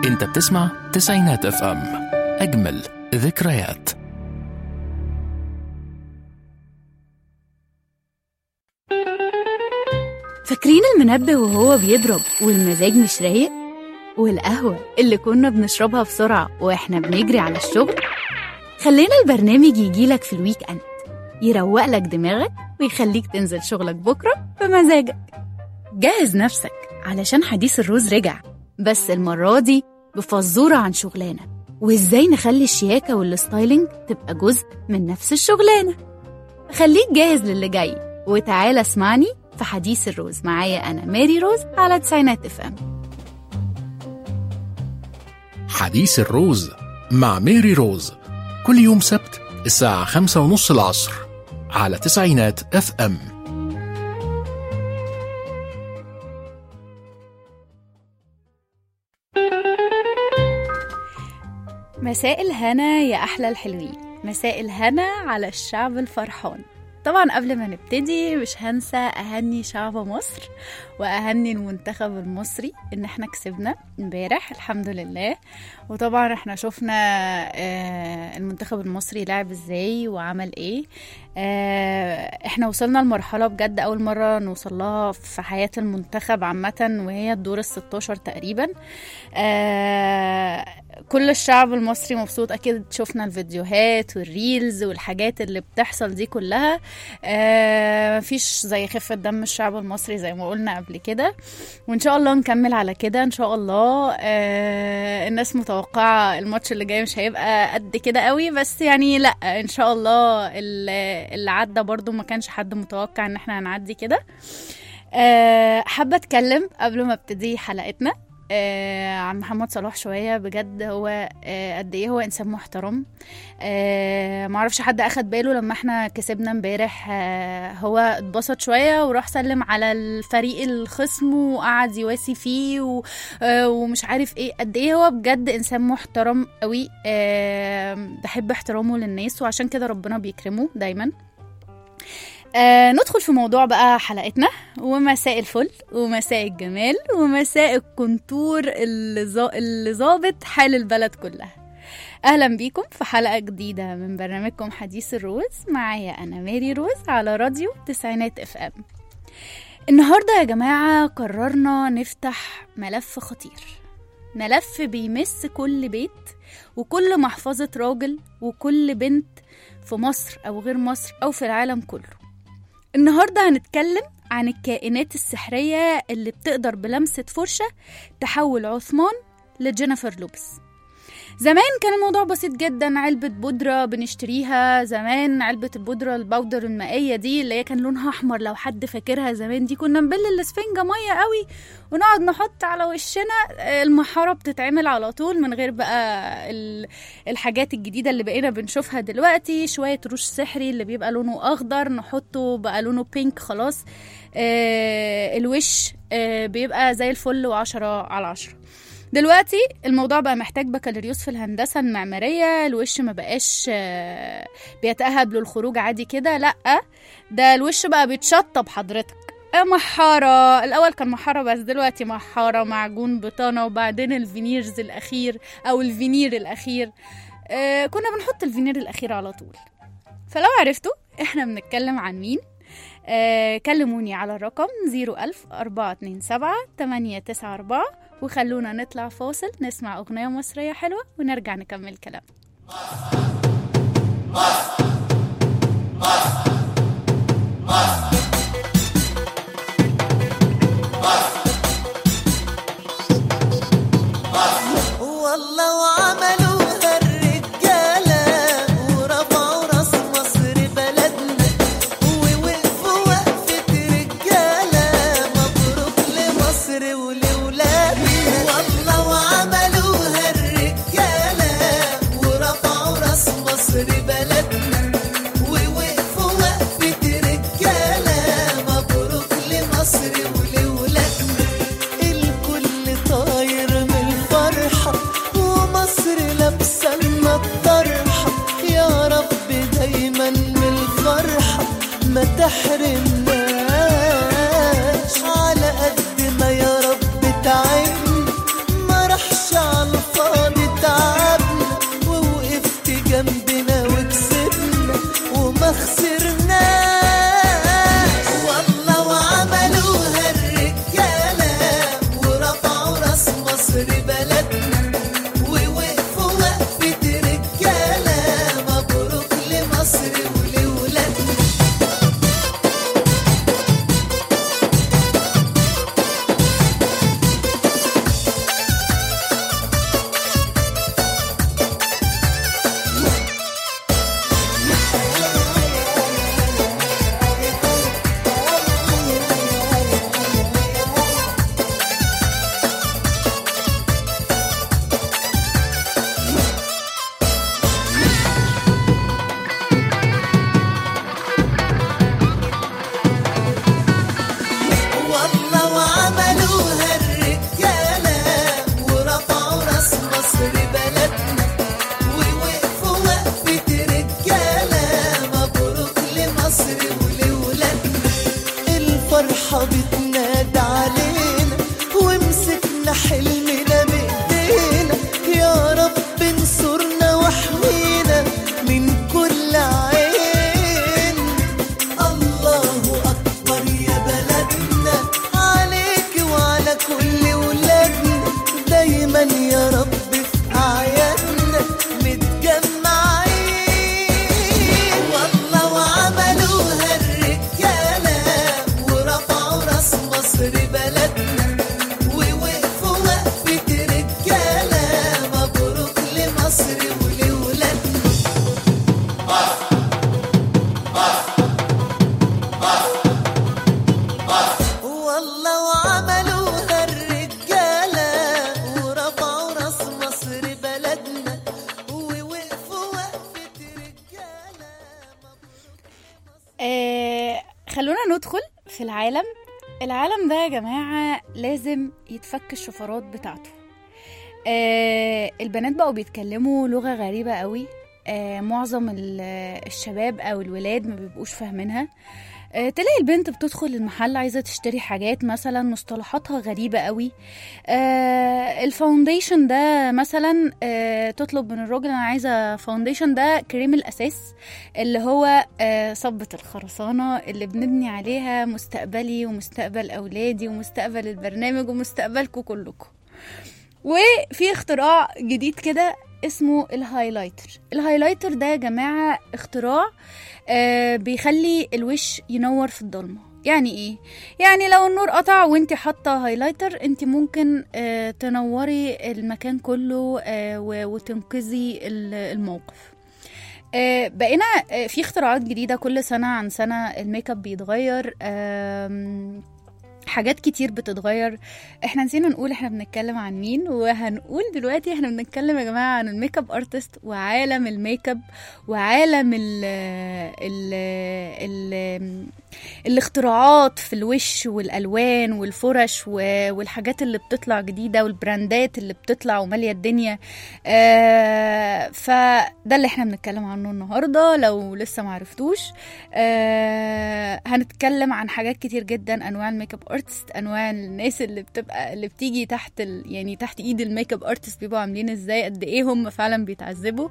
انت بتسمع تسعينات اف ام اجمل ذكريات فاكرين المنبه وهو بيضرب والمزاج مش رايق والقهوة اللي كنا بنشربها بسرعة واحنا بنجري على الشغل خلينا البرنامج يجيلك في الويك اند يروق لك دماغك ويخليك تنزل شغلك بكرة بمزاجك جهز نفسك علشان حديث الروز رجع بس المرة دي بفزورة عن شغلانة وازاي نخلي الشياكة والستايلينج تبقى جزء من نفس الشغلانة خليك جاهز للي جاي وتعالى اسمعني في حديث الروز معايا أنا ماري روز على تسعينات اف ام حديث الروز مع ميري روز كل يوم سبت الساعة خمسة ونص العصر على تسعينات اف ام مساء الهنا يا أحلى الحلوين مساء الهنا على الشعب الفرحان طبعا قبل ما نبتدي مش هنسى أهني شعب مصر وأهني المنتخب المصري إن احنا كسبنا امبارح الحمد لله وطبعا احنا شفنا آه، المنتخب المصري لعب ازاي وعمل ايه آه، احنا وصلنا لمرحلة بجد أول مرة نوصل لها في حياة المنتخب عامة وهي الدور الستاشر تقريبا آه، كل الشعب المصري مبسوط اكيد شفنا الفيديوهات والريلز والحاجات اللي بتحصل دي كلها آه مفيش زي خفة دم الشعب المصري زي ما قلنا قبل كده وان شاء الله نكمل على كده ان شاء الله آه الناس متوقعة الماتش اللي جاي مش هيبقى قد كده قوي بس يعني لا ان شاء الله اللي اللي عدى برضو ما كانش حد متوقع ان احنا هنعدي كده آه حابة اتكلم قبل ما ابتدي حلقتنا آه عن محمد صلاح شويه بجد هو آه قد ايه هو انسان محترم آه معرفش حد اخد باله لما احنا كسبنا امبارح آه هو اتبسط شويه وراح سلم على الفريق الخصم وقعد يواسي فيه و آه ومش عارف ايه قد ايه هو بجد انسان محترم قوي آه بحب احترامه للناس وعشان كده ربنا بيكرمه دايما آه ندخل في موضوع بقى حلقتنا ومساء الفل ومساء الجمال ومساء الكونتور اللي ظا- اللي ظابط حال البلد كلها اهلا بيكم في حلقه جديده من برنامجكم حديث الروز معايا انا ماري روز على راديو تسعينات اف ام النهارده يا جماعه قررنا نفتح ملف خطير ملف بيمس كل بيت وكل محفظه راجل وكل بنت في مصر او غير مصر او في العالم كله النهارده هنتكلم عن الكائنات السحرية اللي بتقدر بلمسة فرشة تحول عثمان لجينيفر لوبس زمان كان الموضوع بسيط جدا علبة بودرة بنشتريها زمان علبة البودرة البودر المائية دي اللي هي كان لونها أحمر لو حد فاكرها زمان دي كنا نبل الاسفنجة مية قوي ونقعد نحط على وشنا المحارة بتتعمل على طول من غير بقى ال- الحاجات الجديدة اللي بقينا بنشوفها دلوقتي شوية روش سحري اللي بيبقى لونه أخضر نحطه بقى لونه بينك خلاص آه الوش آه بيبقى زي الفل وعشرة على عشرة دلوقتي الموضوع بقى محتاج بكالوريوس في الهندسة المعمارية الوش ما بقاش آه، بيتأهب للخروج عادي كده لأ ده الوش بقى بيتشطب حضرتك آه، محارة الأول كان محارة بس دلوقتي محارة معجون بطانة وبعدين الفينيرز الأخير أو الفينير الأخير آه كنا بنحط الفينير الأخير على طول فلو عرفتوا احنا بنتكلم عن مين آه كلموني على الرقم 01000 427 894 وخلونا نطلع فاصل نسمع أغنية مصرية حلوة ونرجع نكمل كلام والله وعملوها الرجالة ورفعوا راس مصر بلدنا ووقفوا وقفة رجالة مبروك لمصر ولولادنا والله وعملوها الرجالة ورفعوا راس مصر بلدنا ووقفوا وقفة رجالة حلمنا بإيدينا يا رب انصرنا واحمينا من كل عين الله أكبر يا بلدنا عليك وعلى كل ولادنا دايما يا رب في أعيادنا متجمعين والله وعملوها الرجالة ورفعوا راس مصر بلدنا ووقفوا وقفة رجالة مبروك لمصر ولولادنا والله وعملوها الرجالة ورفعوا راس مصر بلدنا ووقفوا وقفة رجالة آه خلونا ندخل في العالم العالم ده يا جماعة لازم يتفك الشفرات بتاعته آه البنات بقوا بيتكلموا لغة غريبة قوي آه معظم ال- الشباب أو الولاد ما بيبقوش فاهمينها آه تلاقي البنت بتدخل المحل عايزة تشتري حاجات مثلا مصطلحاتها غريبة قوي آه الفاونديشن ده مثلا آه تطلب من الراجل انا عايزة فاونديشن ده كريم الأساس اللي هو آه صبة الخرسانة اللي بنبني عليها مستقبلي ومستقبل أولادي ومستقبل البرنامج ومستقبلكم كلكم وفي اختراع جديد كده اسمه الهايلايتر الهايلايتر ده يا جماعة اختراع آه بيخلي الوش ينور في الضلمة يعني ايه يعني لو النور قطع وانت حاطه هايلايتر انت ممكن آه تنوري المكان كله آه و- وتنقذي ال- الموقف آه، بقينا آه، في اختراعات جديدة كل سنة عن سنة الميك اب بيتغير آم، حاجات كتير بتتغير احنا نسينا نقول احنا بنتكلم عن مين وهنقول دلوقتي احنا بنتكلم يا جماعة عن الميك اب ارتست وعالم الميك اب وعالم ال ال ال الاختراعات في الوش والالوان والفرش و- والحاجات اللي بتطلع جديده والبراندات اللي بتطلع وماليه الدنيا آه فده اللي احنا بنتكلم عنه النهارده لو لسه معرفتوش آه هنتكلم عن حاجات كتير جدا انواع الميك اب ارتست انواع الناس اللي بتبقى اللي بتيجي تحت ال يعني تحت ايد الميك اب ارتست بيبقوا عاملين ازاي قد ايه هم فعلا بيتعذبوا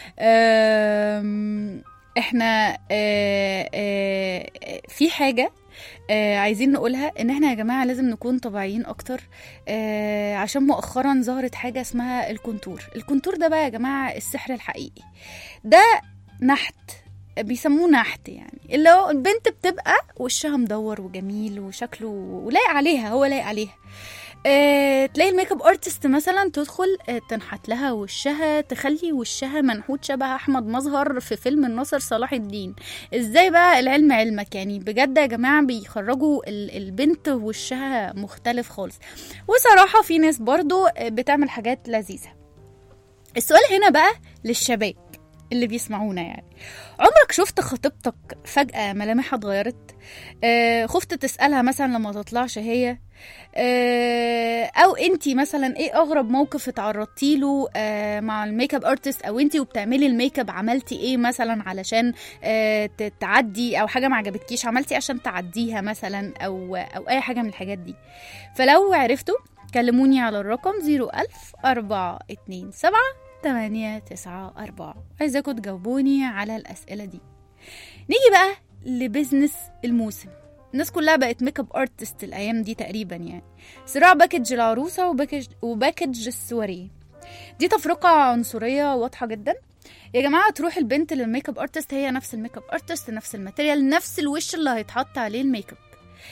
آم، احنا آه، آه، في حاجه آه عايزين نقولها ان احنا يا جماعه لازم نكون طبيعيين اكتر آه عشان مؤخرا ظهرت حاجه اسمها الكونتور الكونتور ده بقى يا جماعه السحر الحقيقي ده نحت بيسموه نحت يعني اللي هو البنت بتبقى وشها مدور وجميل وشكله ولايق عليها هو لايق عليها آه، تلاقي الميك اب ارتست مثلا تدخل آه، تنحت لها وشها تخلي وشها منحوت شبه احمد مظهر في فيلم الناصر صلاح الدين ازاي بقى العلم علمك يعني بجد يا جماعه بيخرجوا ال- البنت وشها مختلف خالص وصراحه في ناس برضو آه، بتعمل حاجات لذيذه السؤال هنا بقى للشباب اللي بيسمعونا يعني عمرك شفت خطيبتك فجأة ملامحها اتغيرت آه خفت تسألها مثلا لما تطلعش هي آه او انتي مثلا ايه اغرب موقف اتعرضتي له آه مع الميك اب ارتست او انتي وبتعملي الميك اب عملتي ايه مثلا علشان آه ت- تعدي او حاجه ما عجبتكيش عملتي عشان تعديها مثلا او او اي حاجه من الحاجات دي فلو عرفتوا كلموني على الرقم 01000 427 8 9 4 عايزاكم تجاوبوني على الأسئلة دي نيجي بقى لبزنس الموسم الناس كلها بقت ميك اب ارتست الايام دي تقريبا يعني صراع باكج العروسه وباكج وباكج السواريه دي تفرقه عنصريه واضحه جدا يا جماعه تروح البنت للميك اب ارتست هي نفس الميك اب ارتست نفس الماتيريال نفس الوش اللي هيتحط عليه الميك اب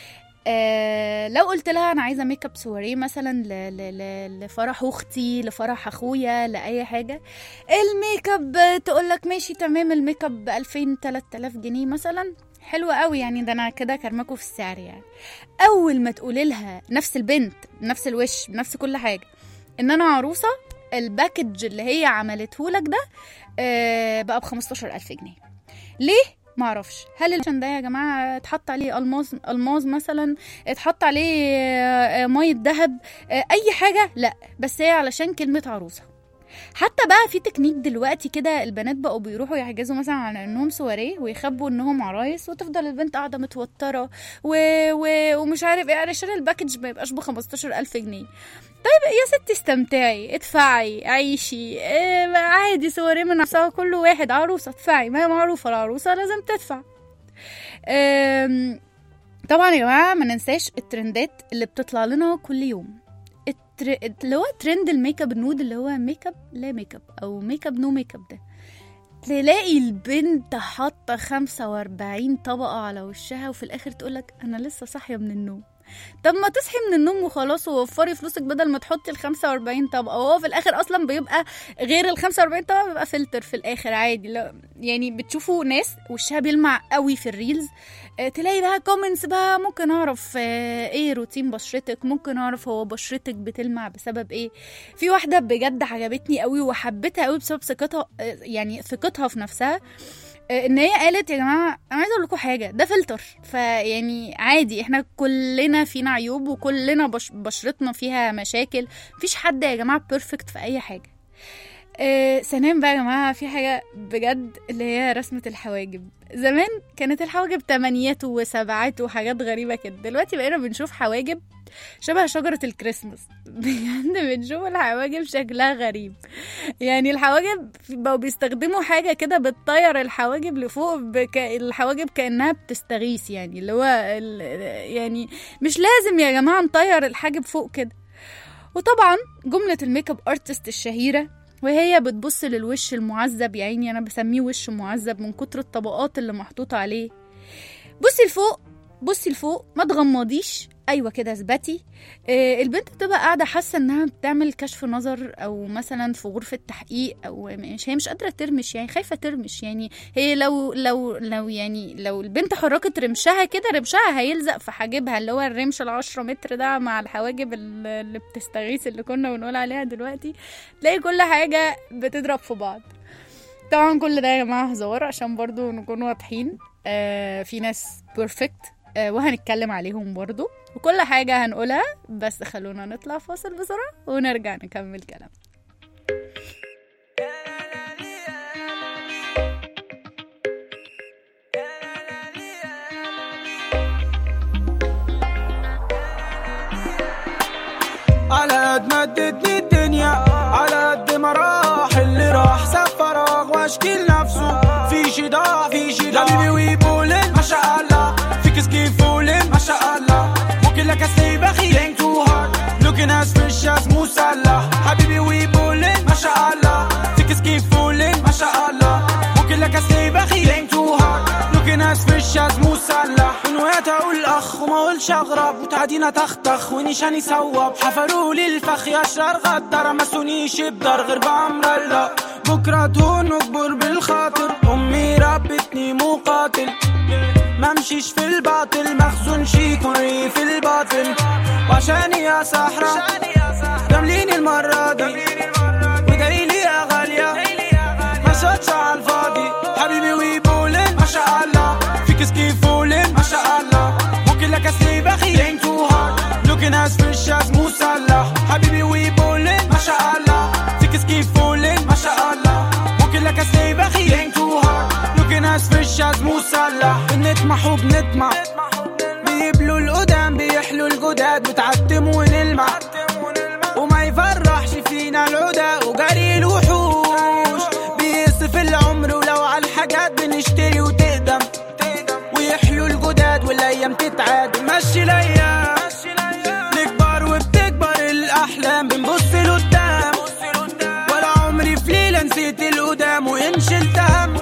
آه لو قلت لها انا عايزه ميك اب سواريه مثلا ل- ل- ل- لفرح اختي لفرح اخويا لاي حاجه الميك اب تقول لك ماشي تمام الميك اب ب 2000 3000 جنيه مثلا حلوة قوي يعني ده انا كده كرمكوا في السعر يعني اول ما تقولي لها نفس البنت بنفس الوش بنفس كل حاجه ان انا عروسه الباكج اللي هي عملته لك ده آه بقى ب 15000 جنيه ليه معرفش هل الشن ده يا جماعه اتحط عليه الماظ الماظ مثلا اتحط عليه آه، آه، ميه ذهب آه، اي حاجه لا بس هي علشان كلمه عروسه حتى بقى في تكنيك دلوقتي كده البنات بقوا بيروحوا يحجزوا مثلا على انهم سواريه ويخبوا انهم عرايس وتفضل البنت قاعده متوتره و... و... ومش عارف ايه علشان الباكج ما يبقاش ب 15000 جنيه طيب يا ستي استمتعي ادفعي عيشي إيه عادي سواريه من نفسها كل واحد عروسه ادفعي ما هي معروفه العروسه لازم تدفع أم، طبعا يا جماعه ما ننساش الترندات اللي بتطلع لنا كل يوم التر... اللي هو ترند الميك اب النود اللي هو ميك اب لا ميك اب او ميك اب نو ميك اب ده تلاقي البنت حاطه 45 طبقه على وشها وفي الاخر تقولك انا لسه صاحيه من النوم طب ما تصحي من النوم وخلاص ووفري فلوسك بدل ما تحطي ال 45 طبقه وهو في الاخر اصلا بيبقى غير ال 45 طبقه بيبقى فلتر في الاخر عادي لا يعني بتشوفوا ناس وشها بيلمع قوي في الريلز آه، تلاقي بقى كومنتس بقى ممكن اعرف آه، ايه روتين بشرتك ممكن اعرف هو بشرتك بتلمع بسبب ايه في واحده بجد عجبتني قوي وحبيتها قوي بسبب ثقتها آه، يعني ثقتها في نفسها آه، ان هي قالت يا جماعه انا عايزه اقول لكم حاجه ده فلتر فيعني عادي احنا كلنا فينا عيوب وكلنا بش بشرتنا فيها مشاكل مفيش حد يا جماعه بيرفكت في اي حاجه آه ثانيا بقى يا جماعه في حاجه بجد اللي هي رسمه الحواجب زمان كانت الحواجب تمانيات وسبعات وحاجات غريبه كده دلوقتي بقينا بنشوف حواجب شبه شجرة الكريسماس بجد بنشوف الحواجب شكلها غريب يعني الحواجب بقوا بيستخدموا حاجة كده بتطير الحواجب لفوق بك... الحواجب كأنها بتستغيث يعني اللي هو ال... يعني مش لازم يا جماعة نطير الحاجب فوق كده وطبعا جملة الميك اب ارتست الشهيرة وهي بتبص للوش المعذب يا عيني انا بسميه وش معذب من كتر الطبقات اللي محطوطة عليه بصي لفوق بصي لفوق ما تغمضيش ايوه كده اثبتي آه البنت بتبقى قاعده حاسه انها بتعمل كشف نظر او مثلا في غرفه تحقيق او مش هي مش قادره ترمش يعني خايفه ترمش يعني هي لو لو لو يعني لو البنت حركت رمشها كده رمشها هيلزق في حاجبها اللي هو الرمش العشرة متر ده مع الحواجب ال- اللي بتستغيث اللي كنا بنقول عليها دلوقتي تلاقي كل حاجه بتضرب في بعض طبعا كل ده يا جماعه هزار عشان برضو نكون واضحين آه في ناس بيرفكت آه وهنتكلم عليهم برضو وكل حاجة هنقولها بس خلونا نطلع فاصل بسرعة ونرجع نكمل كلام على قد ما ادتني الدنيا على قد ما راح اللي راح ساب فراغ واشكي لنفسه في شي ضاع في شي ضاع حبيبي ويبولن ما شاء الله فيك سكيف فولن ما شاء الله ممكن لك اسي بخيل ain't too hard looking as fresh as مسلح حبيبي ويبولن ما شاء الله فيك سكيف فولن ما شاء الله ممكن لك اسي بخيل ain't too hard looking as fresh as مسلح من وقت اقول اخ وما اقولش اغرب وتعدينا تختخ ونيشاني صوب حفروا لي الفخ يا شرار غدر ما سونيش بدار غير بامر الله بكره تهون نكبر بالخاطر امي ربتني مقاتل ما امشيش في الباطل مخزون شي يكون في الباطل وعشاني يا صحراء جامليني المرة دي ودايلي يا غالية ما صوتش على الفاضي حبيبي ويبولن ما شاء الله فيك سكيف فولن ما شاء الله ممكن لك اسلي بخيل ain't too hard looking as fresh as مسلح حبيبي ويبولن ما شاء الله فيك سكيف فولن ما شاء الله ممكن لك اسلي بخيل ain't too hard looking as fresh as مسلح بنطمح وبنطمع بيبلوا القدام بيحلوا الجداد بتعتم ونلمع وما يفرحش فينا العدا وجري الوحوش بيصف العمر ولو على الحاجات بنشتري وتقدم ويحلوا الجداد والايام تتعاد مشي الايام نكبر وبتكبر الاحلام بنبص لقدام ولا عمري في ليله نسيت القدام وان شلت هم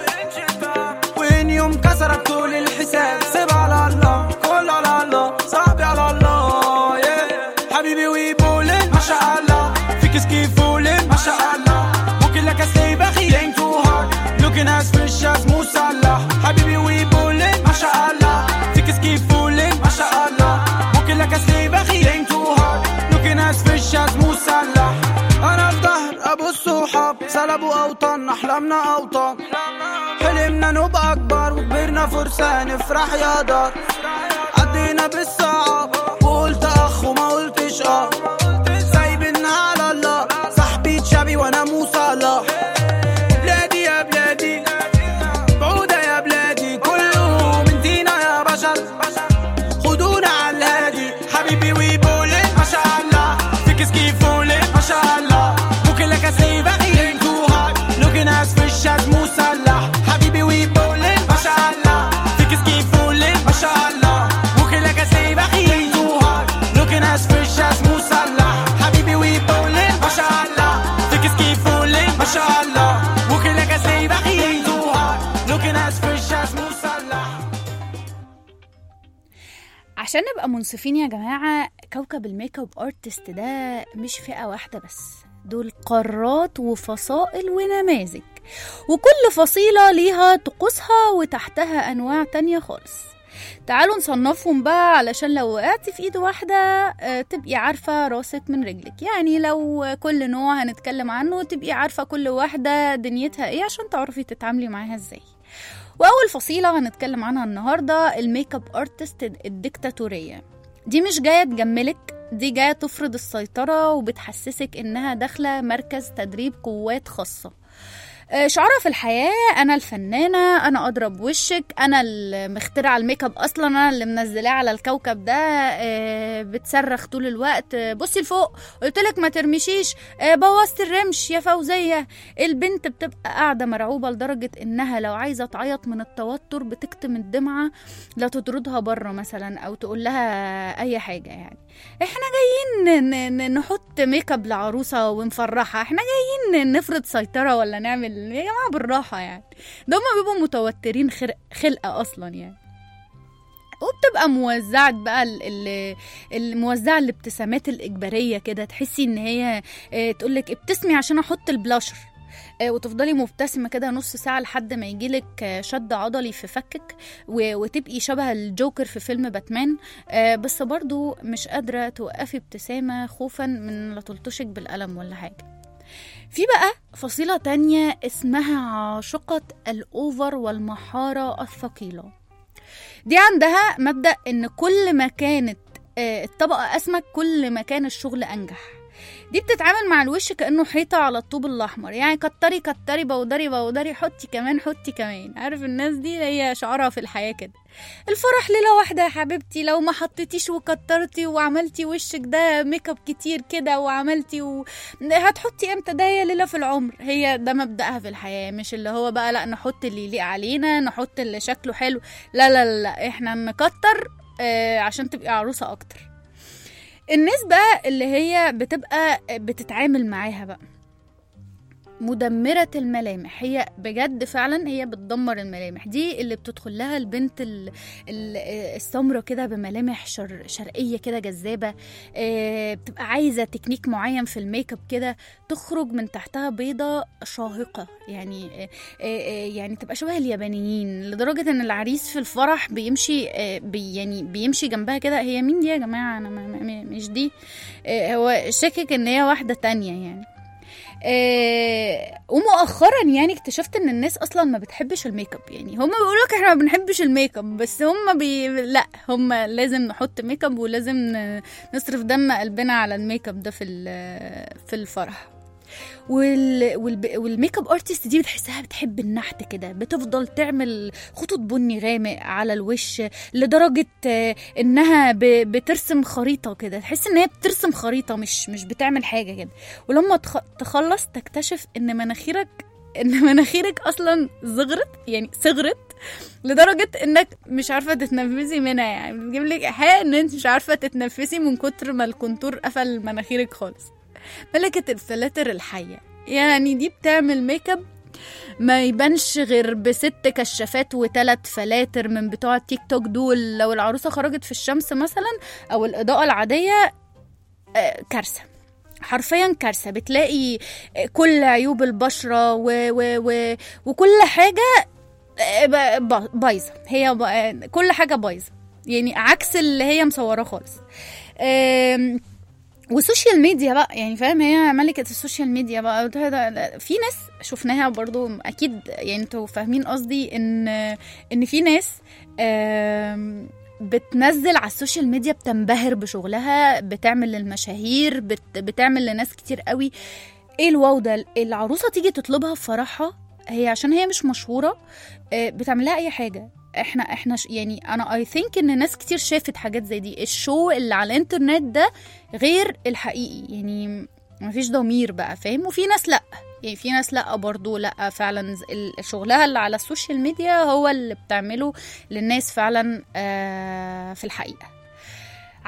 وان يوم كسرك طول الحساب سيب على الله كل على الله صاحبي على الله yeah. حبيبي ويبولن ما شاء الله فيك سكيف فولن ما شاء الله ممكن لك اسلي بخيل ain't too hard looking as fresh as مسلح حبيبي ويبولن ما شاء الله فيك سكيف فولن ما شاء الله ممكن لك اسلي بخيل ain't too hard looking as fresh as مسلح انا في ظهر ابو الصحاب سلبوا اوطان احلامنا اوطان حلمنا نبقى اكبر وكبرنا فرصة نفرح يا دار عدينا بالصعب وقلت اخ وما قلتش اه سايبنا على الله صاحبي تشابي وانا موسى ناس في الشاش مسلح حبيبي ويبولين ما شاء الله تكس كيف فولين ما شاء الله وكلك زي بقية لوك ناس في الشاش مسلح عشان نبقى منصفين يا جماعة كوكب الميك اب ارتست ده مش فئة واحدة بس دول قارات وفصائل ونماذج وكل فصيلة ليها طقوسها وتحتها أنواع تانية خالص تعالوا نصنفهم بقى علشان لو وقعتي في ايد واحدة آه، تبقي عارفة راسك من رجلك يعني لو كل نوع هنتكلم عنه تبقي عارفة كل واحدة دنيتها ايه عشان تعرفي تتعاملي معاها ازاي واول فصيله هنتكلم عنها النهارده الميك اب ارتست الديكتاتوريه دي مش جايه تجملك دي جايه تفرض السيطره وبتحسسك انها داخله مركز تدريب قوات خاصه آه، شعارها في الحياة أنا الفنانة أنا أضرب وشك أنا المخترعة الميك اب أصلا أنا اللي منزلاه على الكوكب ده آه، بتصرخ طول الوقت آه، بصي لفوق قلتلك ما ترمشيش آه، بوظت الرمش يا فوزية البنت بتبقى قاعدة مرعوبة لدرجة إنها لو عايزة تعيط من التوتر بتكتم الدمعة لا تطردها بره مثلا أو تقول لها أي حاجة يعني احنا جايين ن- ن- نحط ميك اب لعروسه ونفرحها احنا جايين نفرض سيطره ولا نعمل يا جماعه بالراحه يعني ده هما بيبقوا متوترين خرق خلقه اصلا يعني وبتبقى موزعة بقى ال- ال- الموزعة الابتسامات الإجبارية كده تحسي إن هي اه، تقولك ابتسمي عشان أحط البلاشر اه، وتفضلي مبتسمة كده نص ساعة لحد ما يجيلك اه، شد عضلي في فكك و- وتبقي شبه الجوكر في فيلم باتمان آه، بس برضو مش قادرة توقفي ابتسامة خوفا من لا تلطشك بالقلم ولا حاجة في بقى فصيلة تانية اسمها عاشقة الأوفر والمحارة الثقيلة دي عندها مبدأ إن كل ما كانت آه، الطبقة أسمك كل ما كان الشغل أنجح دي بتتعامل مع الوش كأنه حيطة على الطوب الأحمر يعني كتري كتري بودري بودري حطي كمان حطي كمان عارف الناس دي هي شعارها في الحياة كده الفرح ليلة واحدة يا حبيبتي لو ما حطيتيش وكترتي وعملتي وشك ده ميك اب كتير كده وعملتي و... هتحطي امتى ده هي ليلة في العمر هي ده مبدأها في الحياة مش اللي هو بقى لا نحط اللي يليق علينا نحط اللي شكله حلو لا لا لا, لا. احنا نكتر آه عشان تبقي عروسة اكتر الناس بقى اللي هي بتبقى بتتعامل معاها بقى مدمرة الملامح هي بجد فعلا هي بتدمر الملامح دي اللي بتدخل لها البنت ال- ال- السمرة كده بملامح شر شرقية كده جذابة آه، بتبقى عايزة تكنيك معين في الميك اب كده تخرج من تحتها بيضة شاهقة يعني آه، آه، آه، يعني تبقى شبه اليابانيين لدرجة ان العريس في الفرح بيمشي آه، بي يعني بيمشي جنبها كده هي مين دي يا جماعة انا ما- ما- مش دي آه، هو شاكك ان هي واحدة تانية يعني آه ومؤخرا يعني اكتشفت ان الناس اصلا ما بتحبش الميك اب يعني هم بيقولوا لك احنا ما بنحبش الميك اب بس هم بي... لا هم لازم نحط ميك اب ولازم ن- نصرف دم قلبنا على الميك اب ده في ال- في الفرح وال... والب... والميك اب ارتست دي بتحسها بتحب النحت كده بتفضل تعمل خطوط بني غامق على الوش لدرجة آه، انها ب... بترسم خريطة كده تحس ان هي بترسم خريطة مش مش بتعمل حاجة كده ولما تخ... تخلص تكتشف ان مناخيرك ان مناخيرك اصلا صغرت يعني صغرت لدرجة انك مش عارفة تتنفسي منها يعني بتجيب لك ايحاء ان انت مش عارفة تتنفسي من كتر ما الكونتور قفل مناخيرك خالص ملكة الفلاتر الحية يعني دي بتعمل ميك اب ما يبانش غير بست كشافات وتلات فلاتر من بتوع التيك توك دول لو العروسة خرجت في الشمس مثلا او الاضاءة العادية آه، كارثة حرفيا كارثة بتلاقي آه، كل عيوب البشرة و و و وكل حاجة آه، ب- ب- بايظة هي ب- آه، كل حاجة بايظة يعني عكس اللي هي مصوراه خالص آم، والسوشيال ميديا بقى يعني فاهم هي ملكة السوشيال ميديا بقى ده- ده- ده- في ناس شفناها برضو اكيد يعني انتوا فاهمين قصدي ان ان في ناس آم، بتنزل على السوشيال ميديا بتنبهر بشغلها بتعمل للمشاهير بت بتعمل لناس كتير قوي ايه الواو ده العروسه تيجي تطلبها في فرحها هي عشان هي مش مشهوره آه، بتعملها اي حاجه احنا احنا ش- يعني انا اي ثينك ان ناس كتير شافت حاجات زي دي الشو اللي على الانترنت ده غير الحقيقي يعني مفيش ضمير بقى فاهم وفي ناس لا يعني في ناس لا برضو لا فعلا ز- ال- شغلها اللي على السوشيال ميديا هو اللي بتعمله للناس فعلا آه، في الحقيقه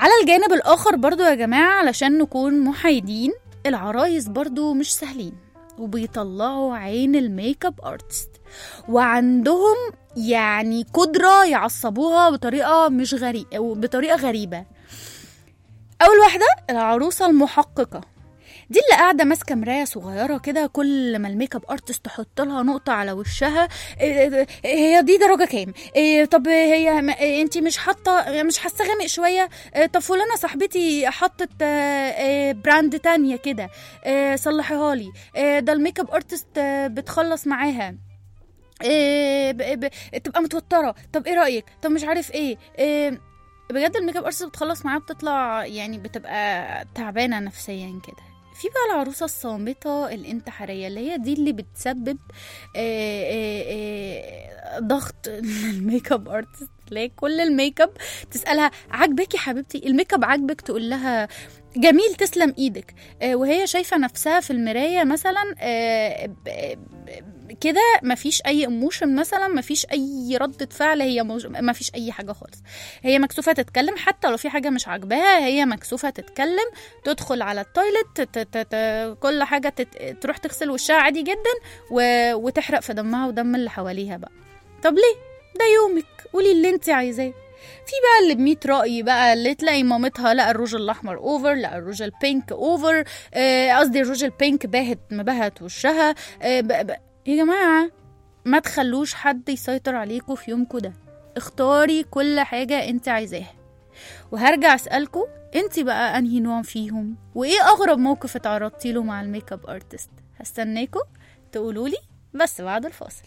على الجانب الآخر برضو يا جماعة علشان نكون محايدين العرايس برضو مش سهلين وبيطلعوا عين الميك اب ارتست وعندهم يعني قدرة يعصبوها بطريقة مش غريبة بطريقة غريبة أول واحدة العروسة المحققة دي اللي قاعدة ماسكة مراية صغيرة كده كل ما الميك اب ارتست تحط لها نقطة على وشها إيه، إيه، هي دي درجة كام؟ إيه، طب هي انت مش حاطة مش حاسة غامق شوية؟ إيه، طب فلانة صاحبتي حطت آه، آه، براند تانية كده آه، صلحيها لي آه، ده الميك اب ارتست آه، بتخلص معاها إيه ب- ب- تبقى متوتره طب ايه رايك طب مش عارف ايه, إيه بجد الميك اب ارتست بتخلص معاها بتطلع يعني بتبقى تعبانه نفسيا كده في بقى العروسه الصامته الانتحاريه اللي هي دي اللي بتسبب إيه إيه إيه ضغط الميك اب ارتست تلاقي كل الميك اب تسالها عاجبك يا حبيبتي الميك اب عاجبك تقول لها جميل تسلم ايدك آه، وهي شايفه نفسها في المرايه مثلا آه، ب- ب- كده مفيش اي ايموشن مثلا مفيش اي ردة فعل هي موج... مفيش اي حاجه خالص هي مكسوفه تتكلم حتى لو في حاجه مش عاجباها هي مكسوفه تتكلم تدخل على التويلت ت... ت... ت... كل حاجه تت... تروح تغسل وشها عادي جدا و... وتحرق في دمها ودم اللي حواليها بقى طب ليه ده يومك قولي اللي انت عايزاه في بقى اللي بميت رأي بقى اللي تلاقي مامتها لقى الروج الأحمر أوفر لقى الروج البينك أوفر آه، قصدي الروج البينك باهت مبهت وشها آه، ب... ب... يا جماعة ما تخلوش حد يسيطر عليكم في يومكم ده اختاري كل حاجة انت عايزاها وهرجع اسألكوا انت بقى انهي نوع فيهم وايه اغرب موقف اتعرضتي له مع الميك اب ارتست هستناكوا تقولولي بس بعد الفاصل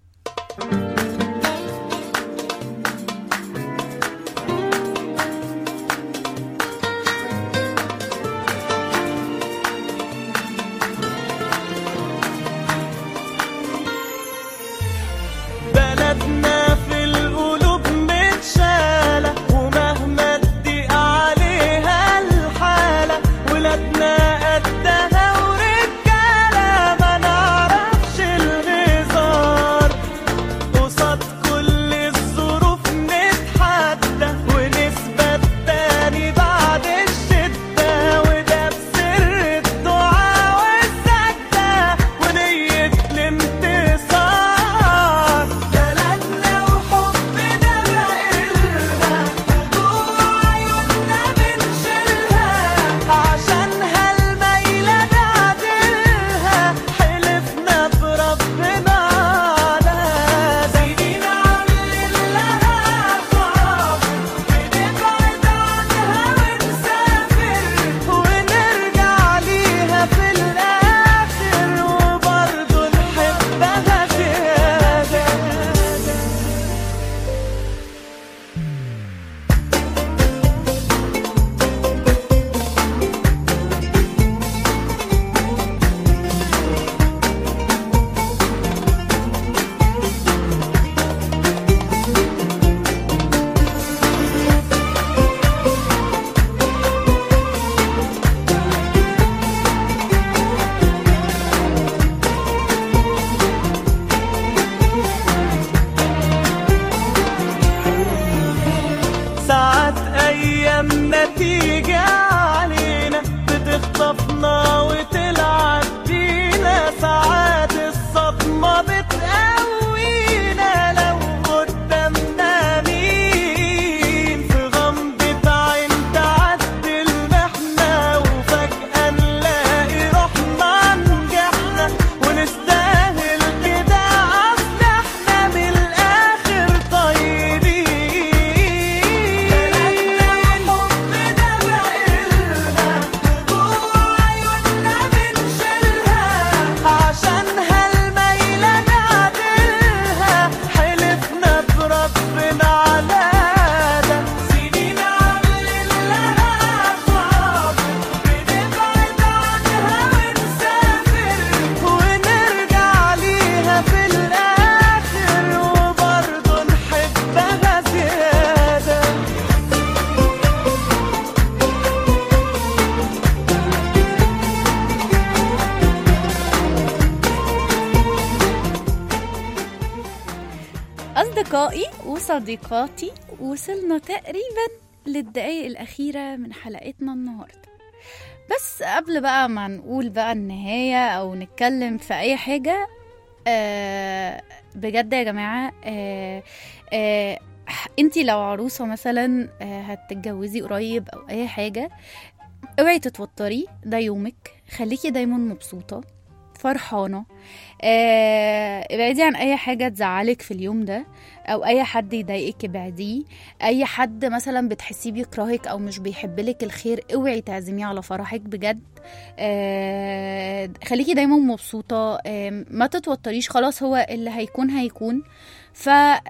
بلدنا في القلوب متشالة ومهما تضيق عليها الحالة ولادنا قدها ورجالة ما نعرفش الهزار قصاد كل الظروف نتحدى ونثبت تاني بعد الشدة وده بسر الدعاء والسجدة ونية الانتصار بلدنا وحبنا بقلها جوا عيوننا بنشيلها عشانها الميلة نعدلها حلفنا بربنا على سنين عاملين لها صعب بنبعد عنها ونسافر ونرجع ليها في الآخر وبرضه نحبها زيادة ساعات ايامنا تيجي علينا بتخطفنا وتلعب بينا ساعات الصدمة بتقوينا لو قدامنا مين في غمضة عين تعدي المحنة وفجأة نلاقي روحنا نجحنا ونستاهل كده اصل احنا من الاخر طيبين بلدنا وحبنا بقلها جوا عيوننا بنشيلها عشانها الميلة نعدلها حلفنا بربنا على ده سنين عاملين لها صعب بنبعد عنها ونسافر ونرجع ليها في الآخر وبرضه نحبها زيادة أصدقائي وصديقاتي وصلنا تقريبا للدقايق الأخيرة من حلقتنا النهاردة بس قبل بقى ما نقول بقى النهاية أو نتكلم في أي حاجة آه بجد يا جماعة آه آه انتي لو عروسة مثلا آه هتتجوزي قريب أو أي حاجة اوعي تتوتري ده يومك خليكي دايما مبسوطة فرحانة آه، ابعدي عن اي حاجة تزعلك في اليوم ده او اي حد يضايقك ابعديه اي حد مثلا بتحسيه بيكرهك او مش بيحبلك الخير اوعي تعزميه على فرحك بجد آه، خليكي دايما مبسوطة آه، ما تتوتريش خلاص هو اللي هيكون هيكون ف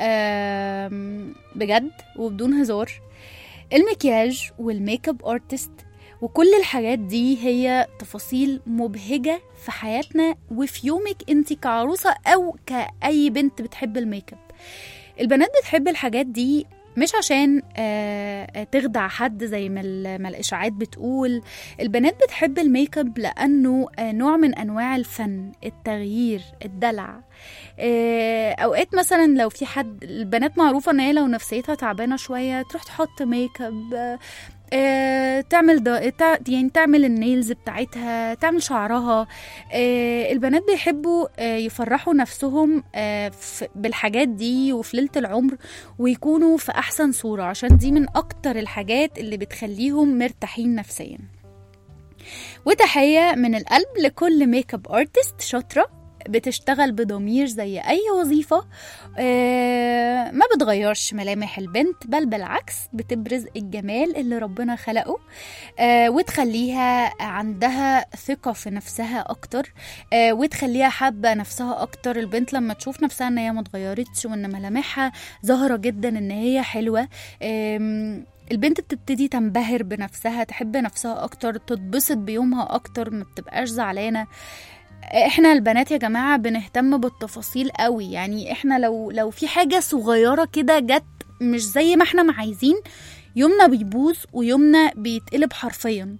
آم، بجد وبدون هزار المكياج والميك اب ارتست وكل الحاجات دي هي تفاصيل مبهجة في حياتنا وفي يومك انت كعروسة او كأي بنت بتحب الميك اب البنات بتحب الحاجات دي مش عشان آه، آه، تخدع حد زي ما ال- ما الاشاعات بتقول البنات بتحب الميك اب لانه آه، نوع من انواع الفن التغيير الدلع آه، اوقات مثلا لو في حد البنات معروفه ان هي لو نفسيتها تعبانه شويه تروح تحط ميك اب آه، آه، تعمل دا... تع... يعني تعمل النيلز بتاعتها تعمل شعرها آه، البنات بيحبوا آه، يفرحوا نفسهم آه، في- بالحاجات دي وفي ليلة العمر ويكونوا في أحسن صورة عشان دي من أكتر الحاجات اللي بتخليهم مرتاحين نفسيا وتحية من القلب لكل ميك اب ارتست شاطرة بتشتغل بضمير زي أي وظيفة آه، ما بتغيرش ملامح البنت بل بالعكس بتبرز الجمال اللي ربنا خلقه آه، وتخليها عندها ثقة في نفسها أكتر آه، وتخليها حابة نفسها أكتر البنت لما تشوف نفسها إن هي متغيرتش وإن ملامحها ظاهرة جدا إن هي حلوة آم، البنت بتبتدي تنبهر بنفسها تحب نفسها أكتر تتبسط بيومها أكتر ما بتبقاش زعلانة احنا البنات يا جماعة بنهتم بالتفاصيل قوي يعني احنا لو لو في حاجة صغيرة كده جت مش زي ما احنا ما عايزين يومنا بيبوظ ويومنا بيتقلب حرفيا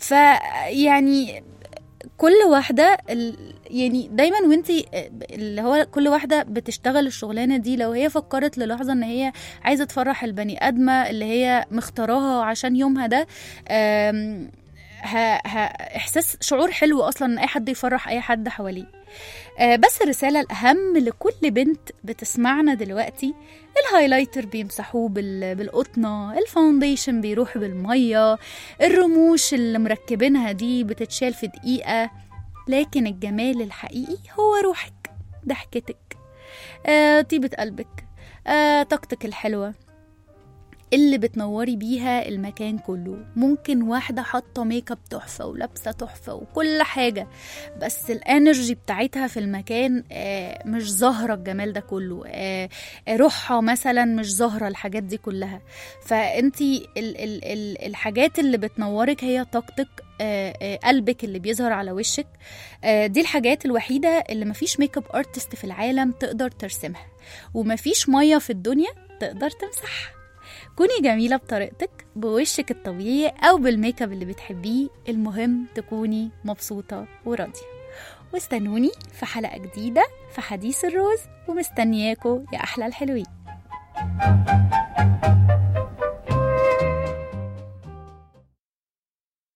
فيعني كل واحدة ال- يعني دايما وانتي اللي هو كل واحدة بتشتغل الشغلانة دي لو هي فكرت للحظة ان هي عايزة تفرح البني آدمة اللي هي مختاراها عشان يومها ده آم، ه... ه... احساس شعور حلو اصلا ان اي حد يفرح اي حد حواليه آه، بس الرسالة الأهم لكل بنت بتسمعنا دلوقتي الهايلايتر بيمسحوه بال... بالقطنة الفاونديشن بيروح بالمية الرموش اللي مركبينها دي بتتشال في دقيقة لكن الجمال الحقيقي هو روحك ضحكتك آه، طيبة قلبك آه، طاقتك الحلوة اللي بتنوري بيها المكان كله ممكن واحدة حاطة ميك اب تحفة ولابسة تحفة وكل حاجة بس الانرجي بتاعتها في المكان آه، مش ظاهرة الجمال ده كله آه، روحها مثلا مش ظاهرة الحاجات دي كلها فانتي ال ال ال الحاجات اللي بتنورك هي طاقتك آه، آه، قلبك اللي بيظهر على وشك آه، دي الحاجات الوحيدة اللي مفيش ميك اب ارتست في العالم تقدر ترسمها ومفيش مية في الدنيا تقدر تمسحها كوني جميلة بطريقتك بوشك الطبيعي أو بالميك اب اللي بتحبيه المهم تكوني مبسوطة وراضية واستنوني في حلقة جديدة في حديث الروز ومستنياكوا يا أحلى الحلوين